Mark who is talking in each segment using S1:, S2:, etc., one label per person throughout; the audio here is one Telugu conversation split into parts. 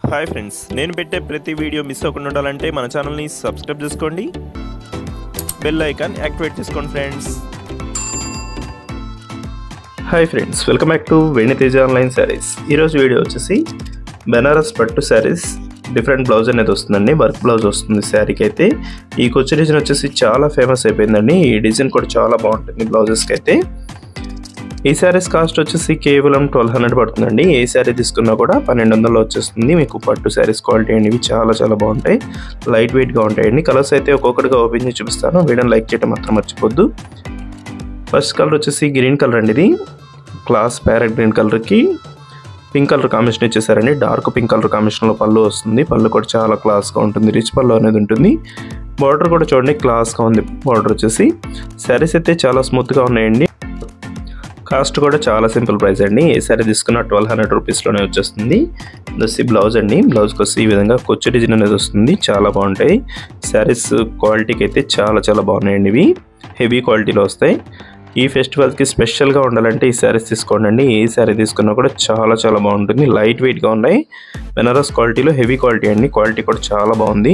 S1: హాయ్ ఫ్రెండ్స్ నేను పెట్టే ప్రతి వీడియో మిస్ అవ్వకుండా ఉండాలంటే మన ఛానల్ని సబ్స్క్రైబ్ చేసుకోండి బెల్ ఐకాన్ యాక్టివేట్ చేసుకోండి friends hi friends welcome back to Venitheja online sarees ఈరోజు వీడియో వచ్చేసి బెనారస్ పట్టు శారీస్ డిఫరెంట్ బ్లౌజ్ అనేది వస్తుందండి వర్క్ బ్లౌజ్ వస్తుంది శారీకి అయితే ఈ కొచ్చి డిజైన్ వచ్చేసి చాలా ఫేమస్ అయిపోయిందండి ఈ డిజైన్ కూడా చాలా బాగుంటుంది బ్లౌజెస్కి అయితే ఈ శారీస్ కాస్ట్ వచ్చేసి కేవలం ట్వెల్వ్ హండ్రెడ్ పడుతుందండి ఏ శారీ తీసుకున్నా కూడా పన్నెండు వందలు వచ్చేస్తుంది మీకు పట్టు శారీస్ క్వాలిటీ అండి ఇవి చాలా చాలా బాగుంటాయి లైట్ వెయిట్గా ఉంటాయండి కలర్స్ అయితే ఒక్కొక్కటిగా ఓపెన్ చేసి చూపిస్తాను వీడియోని లైక్ చేయడం మాత్రం మర్చిపోద్దు ఫస్ట్ కలర్ వచ్చేసి గ్రీన్ కలర్ అండి ఇది క్లాస్ ప్యారెట్ గ్రీన్ కలర్కి పింక్ కలర్ కాంబినేషన్ ఇచ్చేసారండి డార్క్ పింక్ కలర్ కాంబినేషన్లో పళ్ళు వస్తుంది పళ్ళు కూడా చాలా క్లాస్గా ఉంటుంది రిచ్ పళ్ళు అనేది ఉంటుంది బార్డర్ కూడా చూడండి క్లాస్గా ఉంది బార్డర్ వచ్చేసి శారీస్ అయితే చాలా స్మూత్గా ఉన్నాయండి కాస్ట్ కూడా చాలా సింపుల్ ప్రైస్ అండి ఏ సారీ తీసుకున్న ట్వెల్వ్ హండ్రెడ్ రూపీస్లోనే వచ్చేస్తుంది దస్ బ్లౌజ్ అండి బ్లౌజ్కి వచ్చి ఈ విధంగా కొచ్చి డిజైన్ అనేది వస్తుంది చాలా బాగుంటాయి శారీస్ క్వాలిటీకి అయితే చాలా చాలా బాగున్నాయండి ఇవి హెవీ క్వాలిటీలో వస్తాయి ఈ ఫెస్టివల్కి స్పెషల్గా ఉండాలంటే ఈ శారీస్ తీసుకోండి అండి ఏ శారీ తీసుకున్నా కూడా చాలా చాలా బాగుంటుంది లైట్ వెయిట్గా ఉన్నాయి బెనారస్ క్వాలిటీలో హెవీ క్వాలిటీ అండి క్వాలిటీ కూడా చాలా బాగుంది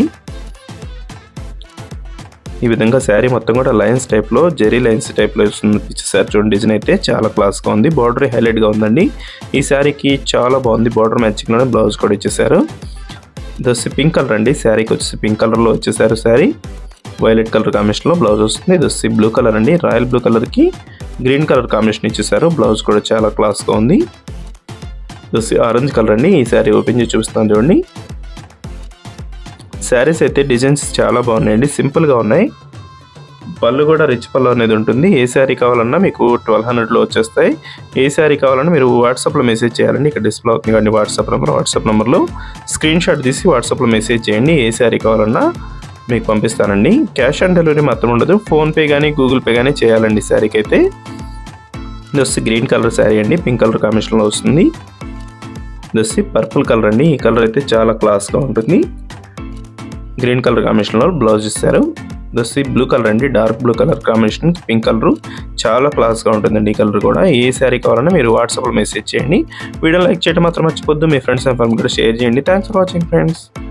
S1: ఈ విధంగా శారీ మొత్తం కూడా లైన్స్ టైప్లో జెరీ లైన్స్ టైప్లో ఇచ్చేసారు చూడండి డిజైన్ అయితే చాలా క్లాస్గా ఉంది బార్డర్ హైలైట్గా ఉందండి ఈ శారీకి చాలా బాగుంది బార్డర్ మ్యాచింగ్లోనే బ్లౌజ్ కూడా ఇచ్చేసారు దోసి పింక్ కలర్ అండి శారీకి వచ్చేసి పింక్ కలర్లో వచ్చేసారు శారీ వైలెట్ కలర్ కాంబినేషన్లో బ్లౌజ్ వస్తుంది దోసి బ్లూ కలర్ అండి రాయల్ బ్లూ కలర్కి గ్రీన్ కలర్ కాంబినేషన్ ఇచ్చేసారు బ్లౌజ్ కూడా చాలా క్లాస్గా ఉంది దోసి ఆరెంజ్ కలర్ అండి ఈ శారీ ఓపెన్ చేసి చూపిస్తాను చూడండి శారీస్ అయితే డిజైన్స్ చాలా బాగున్నాయండి సింపుల్గా ఉన్నాయి పళ్ళు కూడా రిచ్ పళ్ళు అనేది ఉంటుంది ఏ శారీ కావాలన్నా మీకు ట్వెల్వ్ హండ్రెడ్లో వచ్చేస్తాయి ఏ శారీ కావాలన్నా మీరు వాట్సాప్లో మెసేజ్ చేయాలండి ఇక్కడ డిస్ప్లే అవుతుంది కానీ వాట్సాప్ నెంబర్ వాట్సాప్ నెంబర్లో స్క్రీన్ షాట్ తీసి వాట్సాప్లో మెసేజ్ చేయండి ఏ శారీ కావాలన్నా మీకు పంపిస్తానండి క్యాష్ ఆన్ డెలివరీ మాత్రం ఉండదు ఫోన్పే కానీ గూగుల్ పే కానీ చేయాలండి శారీకి అయితే ఇది వచ్చి గ్రీన్ కలర్ శారీ అండి పింక్ కలర్ కాంబినేషన్లో వస్తుంది ఇది వచ్చి పర్పుల్ కలర్ అండి ఈ కలర్ అయితే చాలా క్లాస్గా ఉంటుంది గ్రీన్ కలర్ కాంబినేషన్లో బ్లౌజ్ ఇస్తారు దసి బ్లూ కలర్ అండి dark blue colour combination pink colour చాలా క్లాస్గా ఉంటుందండి ఈ కలర్ కూడా ఏ శారీ కావాలన్నా మీరు వాట్సాప్లో మెసేజ్ చేయండి వీడియో లైక్ చేయడం మాత్రం మర్చిపోద్దు మీ ఫ్రెండ్స్ అండ్ ఫ్యామిలీ కూడా షేర్ చేయండి థ్యాంక్స్ ఫర్ వాచింగ్ ఫ్రెండ్స్